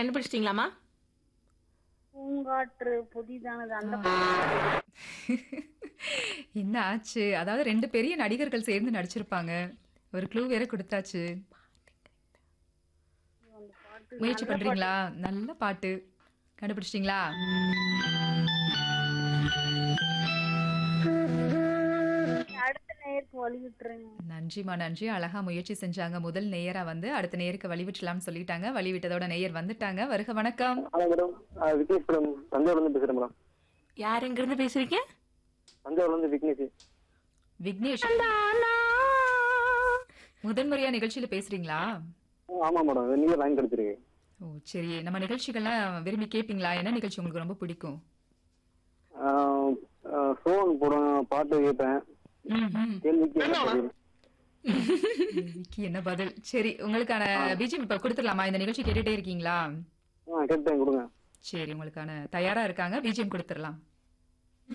கண்டுபிடிச்சிட்டீங்களாமா பூங்காற்று புதிதானது அந்த என்ன ஆச்சு அதாவது ரெண்டு பெரிய நடிகர்கள் சேர்ந்து நடிச்சிருப்பாங்க ஒரு க்ளூ வேற கொடுத்தாச்சு முயற்சி பண்றீங்களா நல்ல பாட்டு கண்டுபிடிச்சிட்டீங்களா அடுத்த நேருக்கு வழி விட்டுருங்க நன்றிமா நன்றி அழகா முயற்சி செஞ்சாங்க முதல் நேயரா வந்து அடுத்த நேருக்கு வழிவிட்டலாம்னு சொல்லிட்டாங்க வழிவிட்டதோட நேயர் வந்துட்டாங்க வருக வணக்கம் ஹலோ மேடம் விக்னேஷ் மேடம் தஞ்சாவூர்ல இருந்து பேசுறேன் மேடம் யார் எங்கிருந்து பேசுறீங்க தஞ்சாவூர்ல இருந்து விக்னேஷ் விக்னேஷ் முதன்முறையா நிகழ்ச்சியில பேசுறீங்களா ஆ, ஆமா மேடம் நீங்க லைன் கிடைச்சிருக்கு ஓ சரி நம்ம நிகழ்ச்சிகள்லாம் விரும்பி கேட்பீங்களா என்ன நிகழ்ச்சி உங்களுக்கு ரொம்ப பிடிக்கும் ஃபோன் போடுவேன் பாட்டு கேட்பேன் ம்ஹும். கேள்விக்கு என்ன பதில்? கேள்விக்கு என்ன பதில் சரி உங்களுக்கான பிஜிஎம் இப்ப கொடுத்துடலாமா இந்த நிகழ்ச்சி கேட்டுட்டே இருக்கீங்களா ஆ கேட்டேன் கொடுங்க சரி உங்களுக்கான தயாரா இருக்காங்க பிஜிஎம் கொடுத்துடலாம்